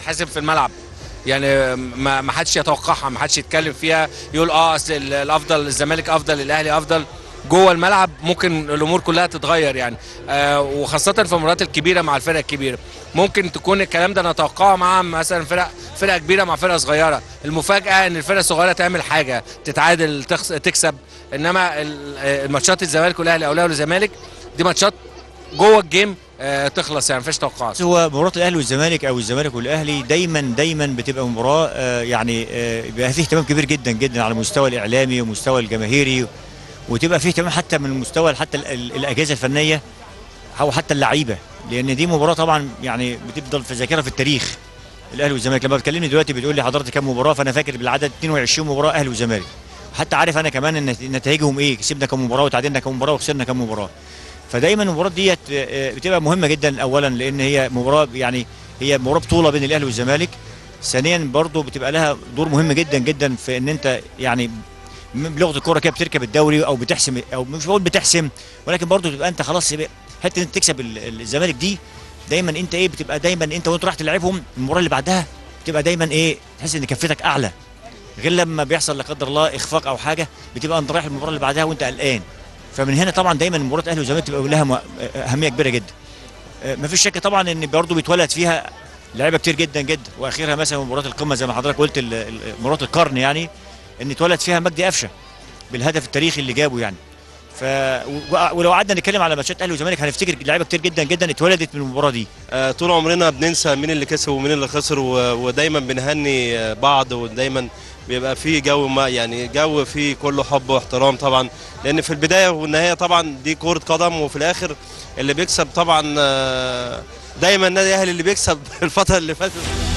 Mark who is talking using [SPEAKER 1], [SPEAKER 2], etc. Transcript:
[SPEAKER 1] تتحسب في الملعب يعني ما ما حدش يتوقعها ما حدش يتكلم فيها يقول اه اصل ال- الافضل الزمالك افضل الاهلي افضل جوه الملعب ممكن الامور كلها تتغير يعني آه وخاصه في المباريات الكبيره مع الفرق الكبيره ممكن تكون الكلام ده نتوقعه مع مثلا فرق فرقه كبيره مع فرقه صغيره المفاجاه ان الفرقه الصغيره تعمل حاجه تتعادل تخس تكسب انما ال- آه، الماتشات الزمالك والاهلي او الاهلي والزمالك دي ماتشات جوه الجيم آه تخلص يعني مفيش توقعات
[SPEAKER 2] هو مباراه الاهلي والزمالك او الزمالك والاهلي دايما دايما بتبقى مباراه آه، يعني آه، بيبقى فيه اهتمام كبير جدا جدا على المستوى الاعلامي والمستوى الجماهيري وتبقى فيه اهتمام حتى من المستوى حتى ال- ال- الاجهزه الفنيه او حتى اللعيبه لان دي مباراه طبعا يعني بتفضل في ذاكره في التاريخ الاهلي والزمالك لما بتكلمني دلوقتي بتقول لي حضرتك كام مباراه فانا فاكر بالعدد 22 مباراه اهلي وزمالك حتى عارف انا كمان ان نتائجهم ايه كسبنا كام مباراه وتعادلنا كام مباراه وخسرنا كام مباراه فدايما المباراه ديت آه، بتبقى مهمه جدا اولا لان هي مباراه يعني هي مباراه بطوله بين الاهلي والزمالك ثانيا برضو بتبقى لها دور مهم جدا جدا في ان انت يعني م- بلغه الكوره كده بتركب الدوري او بتحسم او مش بقول بتحسم ولكن برضو تبقى انت خلاص يبقى حته انت تكسب ال- ال- الزمالك دي دايما انت ايه بتبقى دايما انت وانت رايح تلعبهم المباراه اللي بعدها بتبقى دايما ايه تحس ان كفتك اعلى غير لما بيحصل لا قدر الله اخفاق او حاجه بتبقى انت رايح المباراه اللي بعدها وانت قلقان فمن هنا طبعا دايما مباراه الاهلي والزمالك بتبقى لها م- اهميه كبيره جدا ما فيش شك طبعا ان برضه بيتولد فيها لعيبه كتير جدا جدا واخرها مثلا مباراه القمه زي ما حضرتك قلت ال- ال- مباراه القرن يعني ان اتولد فيها مجدي قفشه بالهدف التاريخي اللي جابه يعني ف و- ولو قعدنا نتكلم على ماتشات الاهلي والزمالك هنفتكر لعيبه كتير جدا جدا اتولدت من المباراه دي
[SPEAKER 3] آه، طول عمرنا بننسى مين اللي كسب ومين اللي خسر و- ودايما بنهني آه، بعض ودايما بيبقى فيه جو ما يعني جو فيه كله حب واحترام طبعا لان في البدايه والنهايه طبعا دي كره قدم وفي الاخر اللي بيكسب طبعا آه، دايما النادي الاهلي اللي بيكسب الفتره اللي فاتت